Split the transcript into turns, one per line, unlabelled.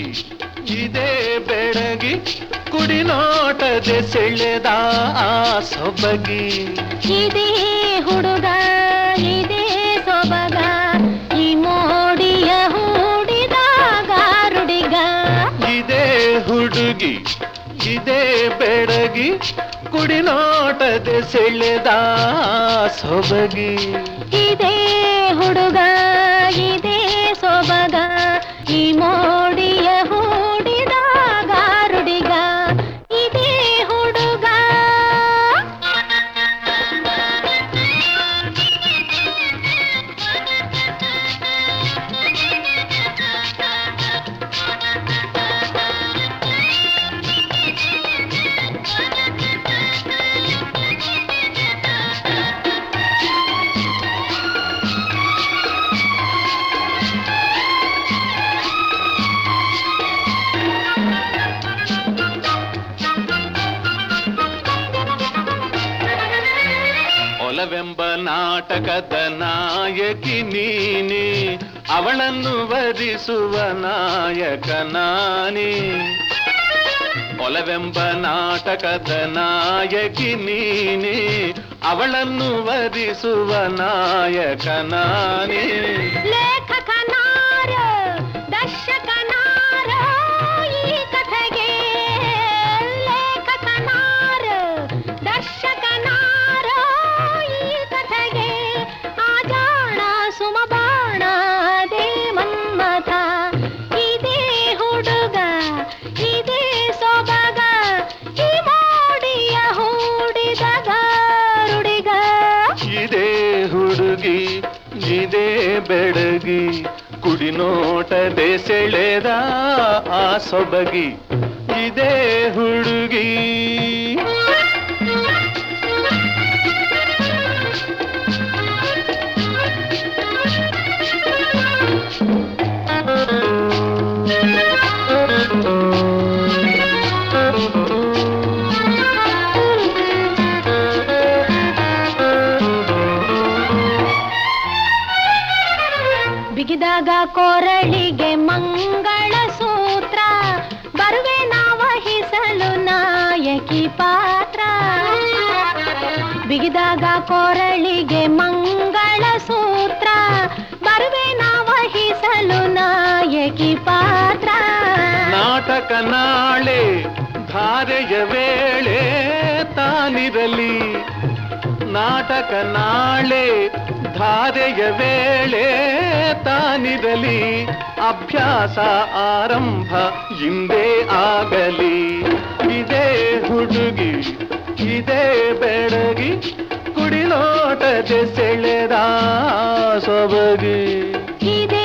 ಇದೇ ಬೆಳಗಿ ಕುಡಿನೋಟದೆ ಸೆಳೆದ ಆ ಸೊಬಗಿ
ಇದೇ ಹುಡುಗ ಇದೇ ಸೊಬಗ ಈ ಮೋಡಿಯ ಹೂಡಿದ ಗಾರುಡಿಗ
ಇದೇ ಹುಡುಗಿ ಇದೇ ಬೆಳಗಿ ಕುಡಿನೋಟದೆ ಸೆಳೆದ ಆ ಸೊಬಗಿ
ಇದೇ ಹುಡುಗ ಇದೇ ಸೊಬಗ ಈ ಮೋಡಿಯ ಹೂಡಿದ ಗಾರುಡಿಗ ಇದೇ ಹುಡುಗ
ಒಲವೆಂಬ ನಾಟಕದ ನಾಯಕಿ ನೀನೆ ಅವಳನ್ನು ವರಿಸುವ ನಾಯಕ ನಾನೇ ಒಲವೆಂಬ ನಾಟಕದ ನಾಯಕಿ ನೀನೆ ಅವಳನ್ನು ವರಿಸುವ ನಾಯಕ ನಾನೇ
ಲೇಖಕನಾರ ದರ್ಶಕನಾರ ಈ ಕಥೆಗೆ ಲೇಖಕನಾರ ದರ್ಶಕನಾರ ಈ ಕಥೆಗೆ ಆಜಾಣ ಸುಮಬಾಣ ದೇ ಮನ್ಮಥ ಇದೇ ಹುಡುಗ ಇದೇ ಸೊಬಗ ಈ ಮೋಡಿಯ ಹೂಡಿದ ಗಾರುಡಿಗ
ಇದೇ ಹುಡುಗಿ ಇದೇ ಬೆಡಗಿ ಕುಡಿನೋಟದೆ ಸೆಳೆದ ಆ ಸೊಬಗಿ ಇದೇ ಹುಡುಗಿ
ಬಿಗಿದಾಗ ಕೊರಳಿಗೆ ಮಂಗಳ ಸೂತ್ರ ಬರುವೆ ವಹಿಸಲು ನಾಯಕಿ ಪಾತ್ರ ಬಿಗಿದಾಗ ಕೊರಳಿಗೆ ಮಂಗಳ ಸೂತ್ರ ಬರುವೆ ವಹಿಸಲು ನಾಯಕಿ ಪಾತ್ರ
ನಾಟಕ ನಾಳೆ ಧಾರೆಯ ವೇಳೆ ತಾನಿರಲಿ ನಾಟಕ ನಾಳೆ ಧಾರೆಯ ವೇಳೆ ತಾನಿರಲಿ ಅಭ್ಯಾಸ ಆರಂಭ ಹಿಂದೆ ಆಗಲಿ ಇದೇ ಹುಡುಗಿ ಇದೇ ಬೆಡಗಿ ಕುಡಿಲೋಟದೆ ಸೆಳೆದ ಸೊಬಗಿ
ಇದೇ